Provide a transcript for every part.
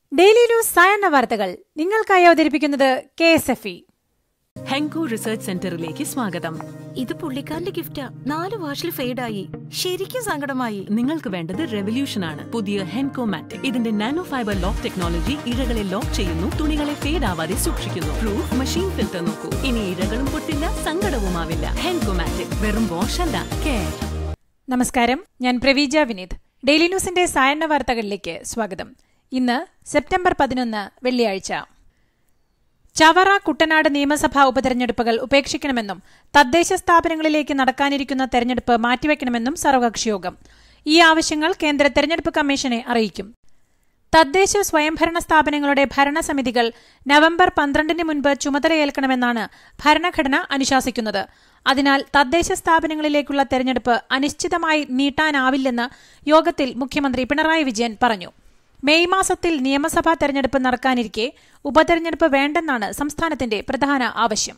daily news സായന്ന വാർത്തകൾ നിങ്ങൾക്കായി അവതരിപ്പിക്കുന്നത് K S F E Henko research സെന്ററിലേക്ക് സ്വാഗതം ഇത് പുള്ളിക്കാരന്റെ ഗിഫ്റ്റാ നാല് വാഷിൽ ഫെയ്ഡായി ശരിക്കും സങ്കടമായി നിങ്ങൾക്ക് വേണ്ടത് റെവല്യൂഷൻ ആണ് പുതിയ ഹെൻകോ മാറ്റിക് ഇതിന്റെ നാനോ ഫൈബർ ലോക്ക് ടെക്നോളജി ഇഴകളെ ലോക്ക് ചെയ്യുന്നു തുണികളെ ഫേഡ് ആവാതെ സൂക്ഷിക്കുന്നു പ്രൂഫ് മെഷീൻ ഫിൽറ്റർ നോക്കൂ ഇനി ഇഴകളും പൊട്ടില്ല സങ്കടവുമാവില്ല ഹെൻകോ മാറ്റിക് വെറും വാഷ് അല്ല കെയർ നമസ്കാരം ഞാൻ പ്രവീജ വിനീത് ഡെയിലി ന്യൂസിന്റെ സായന്ന വാർത്തകളിലേക്ക് സ്വാഗതം ഇന്ന് സെപ്റ്റംബർ പതിനൊന്ന് വെള്ളിയാഴ്ച ചവറ കുട്ടനാട് നിയമസഭാ ഉപതെരഞ്ഞെടുപ്പുകൾ ഉപേക്ഷിക്കണമെന്നും തദ്ദേശ സ്ഥാപനങ്ങളിലേക്ക് നടക്കാനിരിക്കുന്ന തെരഞ്ഞെടുപ്പ് മാറ്റിവെക്കണമെന്നും സർവകക്ഷിയോഗം ഈ ആവശ്യങ്ങൾ കേന്ദ്ര തെരഞ്ഞെടുപ്പ് കമ്മീഷനെ അറിയിക്കും തദ്ദേശ സ്വയംഭരണ സ്ഥാപനങ്ങളുടെ ഭരണസമിതികൾ നവംബർ പന്ത്രണ്ടിന് മുൻപ് ചുമതലയേൽക്കണമെന്നാണ് ഭരണഘടന അനുശാസിക്കുന്നത് അതിനാൽ തദ്ദേശ സ്ഥാപനങ്ങളിലേക്കുള്ള തെരഞ്ഞെടുപ്പ് അനിശ്ചിതമായി നീട്ടാനാവില്ലെന്ന് യോഗത്തിൽ മുഖ്യമന്ത്രി പിണറായി വിജയൻ പറഞ്ഞു മെയ് മാസത്തിൽ നിയമസഭാ തെരഞ്ഞെടുപ്പ് നടക്കാനിരിക്കെ ഉപതെരഞ്ഞെടുപ്പ് വേണ്ടെന്നാണ് സംസ്ഥാനത്തിന്റെ പ്രധാന ആവശ്യം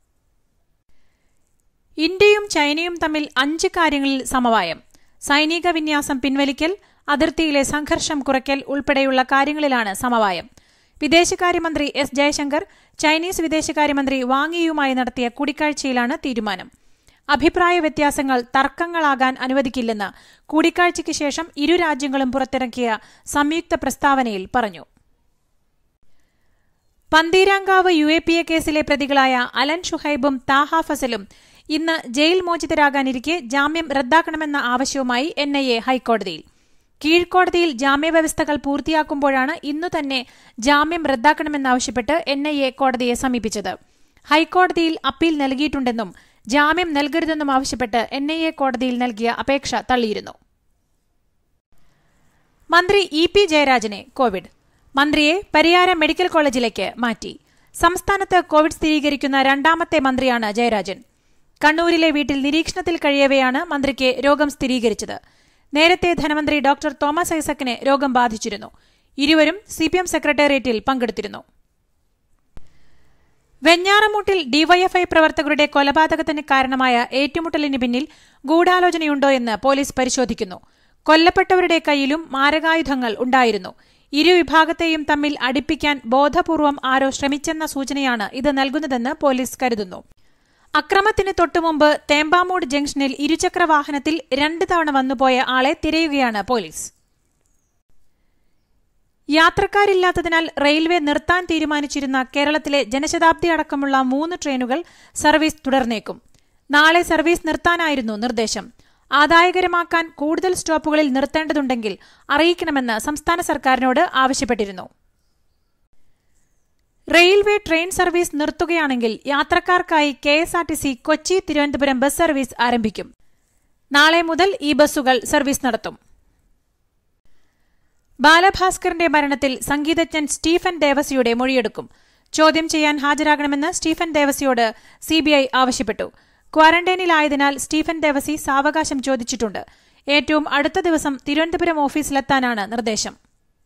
ഇന്ത്യയും ചൈനയും തമ്മിൽ അഞ്ച് കാര്യങ്ങളിൽ സമവായം സൈനിക വിന്യാസം പിൻവലിക്കൽ അതിർത്തിയിലെ സംഘർഷം കുറയ്ക്കൽ ഉൾപ്പെടെയുള്ള കാര്യങ്ങളിലാണ് സമവായം വിദേശകാര്യമന്ത്രി എസ് ജയശങ്കർ ചൈനീസ് വിദേശകാര്യമന്ത്രി വാങ്ങിയുമായി നടത്തിയ കൂടിക്കാഴ്ചയിലാണ് തീരുമാനം അഭിപ്രായ വ്യത്യാസങ്ങൾ തർക്കങ്ങളാകാൻ അനുവദിക്കില്ലെന്ന് കൂടിക്കാഴ്ചയ്ക്ക് ശേഷം ഇരു രാജ്യങ്ങളും പുറത്തിറക്കിയ സംയുക്ത പ്രസ്താവനയിൽ പറഞ്ഞു Pantheerankavu U A P A കേസിലെ പ്രതികളായ അലൻ ഷുഹൈബും താഹ ഫസലും ഇന്ന് ജയിൽ മോചിതരാകാനിരിക്കെ ജാമ്യം റദ്ദാക്കണമെന്ന ആവശ്യവുമായി എൻ ഐ എ ഹൈക്കോടതിയിൽ കീഴ്ക്കോടതിയിൽ ജാമ്യവ്യവസ്ഥകൾ പൂർത്തിയാക്കുമ്പോഴാണ് ഇന്നു തന്നെ ജാമ്യം റദ്ദാക്കണമെന്നാവശ്യപ്പെട്ട് എൻ ഐ എ കോടതിയെ സമീപിച്ചത് ഹൈക്കോടതിയിൽ അപ്പീൽ നൽകിയിട്ടുണ്ടെന്നും ജാമ്യം നൽകരുതെന്നും ആവശ്യപ്പെട്ട് എൻ ഐ എ കോടതിയിൽ നൽകിയ അപേക്ഷ തള്ളിയിരുന്നു മന്ത്രി ഇ പി ജയരാജനെ കോവിഡ് മന്ത്രിയെ പരിയാരം മെഡിക്കൽ കോളേജിലേക്ക് മാറ്റി സംസ്ഥാനത്ത് കോവിഡ് സ്ഥിരീകരിക്കുന്ന രണ്ടാമത്തെ മന്ത്രിയാണ് ജയരാജൻ കണ്ണൂരിലെ വീട്ടിൽ നിരീക്ഷണത്തിൽ കഴിയവെയാണ് മന്ത്രിക്ക് രോഗം സ്ഥിരീകരിച്ചത് നേരത്തെ ധനമന്ത്രി ഡോക്ടർ തോമസ് ഐസക്കിന് രോഗം ബാധിച്ചിരുന്നു ഇരുവരും സിപിഎം സെക്രട്ടേറിയറ്റിൽ പങ്കെടുത്തിരുന്നു വെഞ്ഞാറമൂട്ടിൽ ഡിവൈഎഫ്ഐ പ്രവർത്തകരുടെ കൊലപാതകത്തിന് കാരണമായ ഏറ്റുമുട്ടലിന് പിന്നിൽ ഗൂഢാലോചനയുണ്ടോ എന്ന് പോലീസ് പരിശോധിക്കുന്നു കൊല്ലപ്പെട്ടവരുടെ കയ്യിലും മാരകായുധങ്ങൾ ഉണ്ടായിരുന്നു ഇരുവിഭാഗത്തെയും തമ്മിൽ അടുപ്പിക്കാൻ ബോധപൂർവം ആരോ ശ്രമിച്ചെന്ന സൂചനയാണ് ഇത് നൽകുന്നതെന്ന് പോലീസ് കരുതുന്നു അക്രമത്തിന് തൊട്ടുമുമ്പ് തേമ്പാമൂട് ജംഗ്ഷനിൽ ഇരുചക്ര വാഹനത്തിൽ രണ്ട് തവണ വന്നുപോയ ആളെ തിരയുകയാണ് പോലീസ് യാത്രക്കാരില്ലാത്തതിനാൽ റെയിൽവേ നിർത്താൻ തീരുമാനിച്ചിരുന്ന കേരളത്തിലെ ജനശതാബ്ദി അടക്കമുള്ള മൂന്ന് ട്രെയിനുകൾ സർവീസ് തുടർന്നേക്കും നാളെ സർവീസ് നിർത്താനായിരുന്നു നിർദ്ദേശം ആദായകരമാക്കാൻ കൂടുതൽ സ്റ്റോപ്പുകളിൽ നിർത്തേണ്ടതുണ്ടെങ്കിൽ അറിയിക്കണമെന്ന് സംസ്ഥാന സർക്കാരിനോട് ആവശ്യപ്പെട്ടിരുന്നു റെയിൽവേ ട്രെയിൻ സർവീസ് നിർത്തുകയാണെങ്കിൽ യാത്രക്കാർക്കായി K S R T C Kochi Thiruvananthapuram bus service ആരംഭിക്കും നാളെ മുതൽ ഈ ബസ്സുകൾ സർവീസ് നടത്തും ബാലഭാസ്കറിന്റെ മരണത്തിൽ സംഗീതജ്ഞൻ സ്റ്റീഫൻ ദേവസിയുടെ മൊഴിയെടുക്കും ചോദ്യം ചെയ്യാൻ ഹാജരാകണമെന്ന് സ്റ്റീഫൻ ദേവസിയോട് സിബിഐ ആവശ്യപ്പെട്ടു ക്വാറന്റൈനിലായതിനാൽ സ്റ്റീഫൻ ദേവസി സാവകാശം ചോദിച്ചിട്ടുണ്ട് ഏറ്റവും അടുത്ത ദിവസം തിരുവനന്തപുരം ഓഫീസിലെത്താനാണ് നിർദ്ദേശം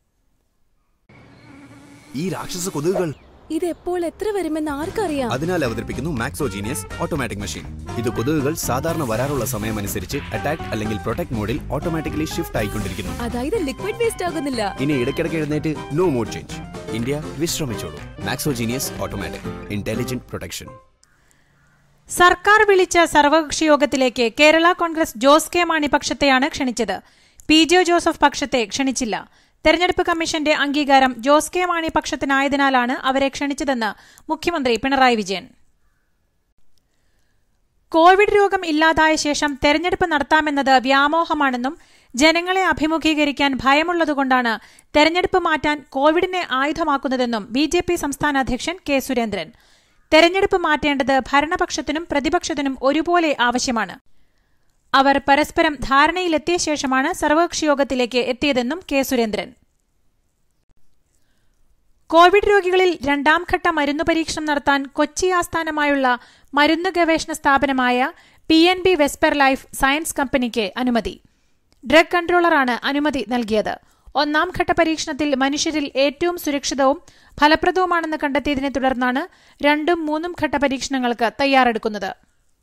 ഈ രാക്ഷസ കൊതുകുകൾ ഇത് എപ്പോൾ എത്ര വരുമെന്ന് ആർക്കറിയാം അതിനാൽ അവതരിപ്പിക്കുന്നു മാക്സോജീനിയസ് ഓട്ടോമാറ്റിക് മെഷീൻ ഇത് കൊതുകുകൾ സാധാരണ വരാറുള്ള സമയമനുസരിച്ച് അറ്റാക്ക് അല്ലെങ്കിൽ പ്രൊട്ടക്ട് മോഡിൽ ഓട്ടോമാറ്റിക്കലി ഷിഫ്റ്റ് ആയിക്കൊണ്ടിരിക്കുന്നു അതായത് ലിക്വിഡ് വേസ്റ്റ് ആകുന്നില്ല ഇനി ഇടയ്ക്കിടയ്ക്ക് എഴുന്നേറ്റ് നോ മോഡ് ചേഞ്ച് ഇന്ത്യ വിശ്രമിച്ചോളൂ മാക്സോജീനിയസ് ഓട്ടോമാറ്റിക് ഇന്റലിജന്റ് പ്രൊട്ടക്ഷൻ സർക്കാർ വിളിച്ച സർവകക്ഷി യോഗത്തിലേക്ക് Kerala Congress Jose K Mani പക്ഷത്തെയാണ് ക്ഷണിച്ചത് പി ജെ ജോസഫ് പക്ഷത്തെ ക്ഷണിച്ചില്ല തെരഞ്ഞെടുപ്പ് കമ്മീഷന്റെ അംഗീകാരം ജോസ് കെ മാണി പക്ഷത്തിനായതിനാലാണ് അവരെ ക്ഷണിച്ചതെന്ന് മുഖ്യമന്ത്രി പിണറായി വിജയൻ കോവിഡ് രോഗം ഇല്ലാതായ ശേഷം തെരഞ്ഞെടുപ്പ് നടത്താമെന്നത് വ്യാമോഹമാണെന്നും ജനങ്ങളെ അഭിമുഖീകരിക്കാൻ ഭയമുള്ളതുകൊണ്ടാണ് തെരഞ്ഞെടുപ്പ് മാറ്റാൻ കോവിഡിനെ ആയുധമാക്കുന്നതെന്നും ബി ജെ പി സംസ്ഥാന അധ്യക്ഷൻ കെ സുരേന്ദ്രൻ തെരഞ്ഞെടുപ്പ് മാറ്റേണ്ടത് ഭരണപക്ഷത്തിനും പ്രതിപക്ഷത്തിനും ഒരുപോലെ ആവശ്യമാണ് അവർ പരസ്പരം ധാരണയിലെത്തിയ ശേഷമാണ് സർവകക്ഷി യോഗത്തിലേക്ക് എത്തിയതെന്നും കെ സുരേന്ദ്രൻ കോവിഡ് രോഗികളിൽ രണ്ടാംഘട്ട മരുന്ന് പരീക്ഷണം നടത്താൻ കൊച്ചി ആസ്ഥാനമായുള്ള മരുന്ന് ഗവേഷണ സ്ഥാപനമായ P N B Vesper life science കമ്പനിക്ക് അനുമതി ഡ്രഗ് കൺട്രോളറാണ് അനുമതി നൽകിയത് ഒന്നാം ഘട്ട പരീക്ഷണത്തിൽ മനുഷ്യരിൽ ഏറ്റവും സുരക്ഷിതവും ഫലപ്രദവുമാണെന്ന് കണ്ടെത്തിയതിനെ തുടർന്നാണ് രണ്ടും മൂന്നും ഘട്ട പരീക്ഷണങ്ങൾക്ക് തയ്യാറെടുക്കുന്നത്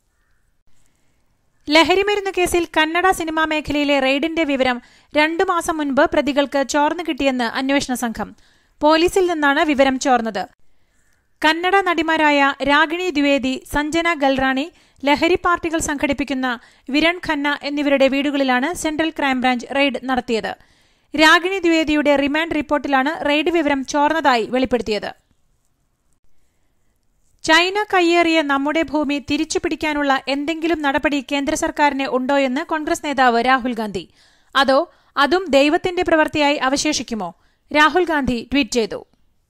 ലഹരിമരുന്ന് കേസിൽ കന്നഡ സിനിമാ മേഖലയിലെ റെയ്ഡിന്റെ വിവരം രണ്ടു മാസം മുൻപ് പ്രതികൾക്ക് ചോർന്നു കിട്ടിയെന്ന് അന്വേഷണ സംഘം പോലീസിൽ നിന്നാണ് വിവരം ചോർന്നത് കന്നഡ നടിമാരായ രാഗിണി ദ്വിവേദി സഞ്ജന ഗൽറാണി ലഹരി പാർട്ടികൾ സംഘടിപ്പിക്കുന്ന വിരൺ ഖന്ന എന്നിവരുടെ വീടുകളിലാണ് സെൻട്രൽ ക്രൈംബ്രാഞ്ച് റെയ്ഡ് നടത്തിയത് രാഗിണി ദ്വിവേദിയുടെ റിമാൻഡ് റിപ്പോർട്ടിലാണ് റെയ്ഡ് വിവരം ചോർന്നതായി വെളിപ്പെടുത്തിയത് ചൈന കയ്യേറിയ നമ്മുടെ ഭൂമി തിരിച്ചുപിടിക്കാനുള്ള എന്തെങ്കിലും നടപടി കേന്ദ്ര സർക്കാരിന് ഉണ്ടോയെന്ന് കോൺഗ്രസ് നേതാവ് രാഹുൽ ഗാന്ധി അതോ അതും ദൈവത്തിന്റെ പ്രവൃത്തിയായി അവശേഷിക്കുമോ രാഹുൽ ഗാന്ധി ട്വീറ്റ് ചെയ്തു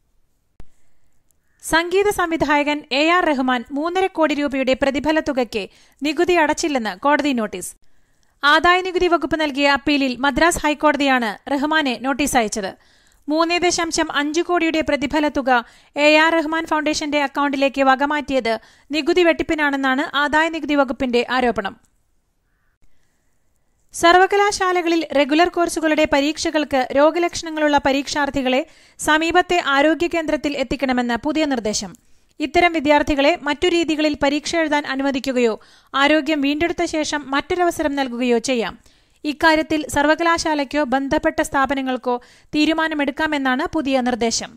സംഗീത സംവിധായകൻ എ ആർ റഹ്മാൻ മൂന്നര കോടി രൂപയുടെ പ്രതിഫല തുകയ്ക്ക് നികുതി അടച്ചില്ലെന്ന് കോടതി നോട്ടീസ് ആദായനികുതി വകുപ്പ് നൽകിയ അപ്പീലിൽ മദ്രാസ് ഹൈക്കോടതിയാണ് റഹ്മാനെ നോട്ടീസ് അയച്ചത് മൂന്ന് ദശാംശം അഞ്ച് കോടിയുടെ പ്രതിഫല തുക എ ആർ റഹ്മാൻ ഫൗണ്ടേഷന്റെ അക്കൌണ്ടിലേക്ക് വകമാറ്റിയത് നികുതി വെട്ടിപ്പിനാണെന്നാണ് ആദായനികുതി വകുപ്പിന്റെ ആരോപണം സർവകലാശാലകളിൽ റെഗുലർ കോഴ്സുകളുടെ പരീക്ഷകൾക്ക് രോഗലക്ഷണങ്ങളുള്ള പരീക്ഷാർത്ഥികളെ സമീപത്തെ ആരോഗ്യ കേന്ദ്രത്തിൽ എത്തിക്കണമെന്ന് പുതിയ നിർദ്ദേശം ഇത്തരം വിദ്യാർത്ഥികളെ മറ്റു രീതികളിൽ പരീക്ഷ എഴുതാൻ അനുവദിക്കുകയോ ആരോഗ്യം വീണ്ടെടുത്ത ശേഷം മറ്റൊരവസരം നൽകുകയോ ചെയ്യാം ഇക്കാര്യത്തിൽ സർവകലാശാലയ്ക്കോ ബന്ധപ്പെട്ട സ്ഥാപനങ്ങൾക്കോ തീരുമാനമെടുക്കാമെന്നാണ് പുതിയ നിർദ്ദേശം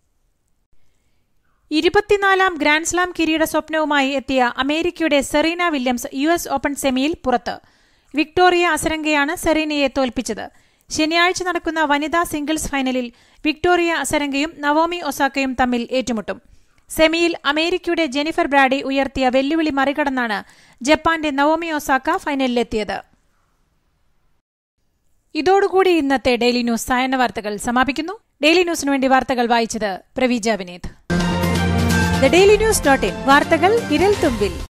ഇരുപത്തിനാലാം ഗ്രാൻഡ്സ്ലാം കിരീട സ്വപ്നവുമായി എത്തിയ അമേരിക്കയുടെ Serena Williams U S open സെമിയിൽ പുറത്ത് വിക്ടോറിയ അസരങ്കയാണ് സെറീനയെ തോൽപ്പിച്ചത് ശനിയാഴ്ച നടക്കുന്ന വനിതാ സിംഗിൾസ് ഫൈനലിൽ വിക്ടോറിയ അസരങ്കയും നവോമി ഒസാക്കയും തമ്മിൽ ഏറ്റുമുട്ടും സെമിയിൽ അമേരിക്കയുടെ ജെനിഫർ ബ്രാഡി ഉയർത്തിയ വെല്ലുവിളി മറികടന്നാണ് ജപ്പാന്റെ നവോമി ഒസാക്ക ഫൈനലിലെത്തിയത് ഇതോടുകൂടി ഇന്നത്തെ ഡെയിലി ന്യൂസ് സായന വാർത്തകൾ സമാപിക്കുന്നു ഡെയിലി ന്യൂസിനു വേണ്ടി വാർത്തകൾ വായിച്ചത് Praveeja Vineeth the daily news dot in വാർത്തകൾ വിരൽ തുമ്പിൽ